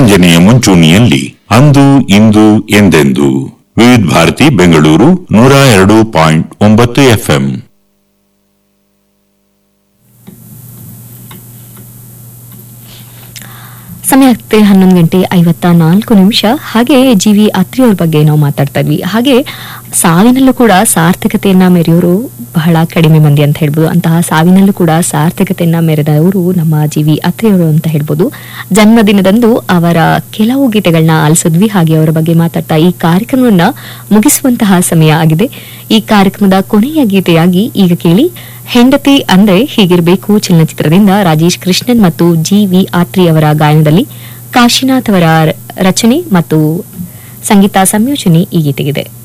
ಮನರಂಜನೆಯ ಮುಂಚೂಣಿಯಲ್ಲಿ ಅಂದು ಇಂದು ಎಂದೆಂದು ವಿವಿಧ ಭಾರತಿ ಬೆಂಗಳೂರು ನೂರ ಎರಡು ಪಾಯಿಂಟ್ ಒಂಬತ್ತು ಎಫ್ಎಂ ಸಮಯ ಆಗ್ತದೆ ಹನ್ನೊಂದು ಗಂಟೆ ಐವತ್ತ ನಾಲ್ಕು ನಿಮಿಷ ಹಾಗೆ ಜಿ ವಿ ಅತ್ರಿಯವ್ರ ಬಗ್ಗೆ ನಾವು ಮಾತಾಡ್ತಾ ಇದ್ವಿ ಹಾಗೆ ಸಾವಿನಲ್ಲೂ ಕೂಡ ಸಾರ್ಥಕತೆಯನ್ನ ಮೆರೆಯೋರು ಬಹಳ ಕಡಿಮೆ ಮಂದಿ ಅಂತ ಹೇಳ್ಬೋದು ಅಂತಹ ಸಾವಿನಲ್ಲೂ ಕೂಡ ಸಾರ್ಥಕತೆಯನ್ನ ಮೆರೆದವರು ನಮ್ಮ ಜಿ ವಿ ಅತ್ರಿಯವರು ಅಂತ ಹೇಳ್ಬೋದು ಜನ್ಮದಿನದಂದು ಅವರ ಕೆಲವು ಗೀತೆಗಳನ್ನ ಆಲಿಸಿದ್ವಿ ಹಾಗೆ ಅವರ ಬಗ್ಗೆ ಮಾತಾಡ್ತಾ ಈ ಕಾರ್ಯಕ್ರಮವನ್ನ ಮುಗಿಸುವಂತಹ ಸಮಯ ಆಗಿದೆ ಈ ಕಾರ್ಯಕ್ರಮದ ಕೊನೆಯ ಗೀತೆಯಾಗಿ ಈಗ ಕೇಳಿ ಹೆಂಡತಿ ಅಂದ್ರೆ ಹೀಗಿರಬೇಕು ಚಲನಚಿತ್ರದಿಂದ ರಾಜೇಶ್ ಕೃಷ್ಣನ್ ಮತ್ತು ಜಿ ವಿ ಆತ್ರಿ ಅವರ ಗಾಯನದಲ್ಲಿ ಕಾಶಿನಾಥ್ ಅವರ ರಚನೆ ಮತ್ತು ಸಂಗೀತ ಸಂಯೋಜನೆ ಈ ಗೀತೆಗಿದೆ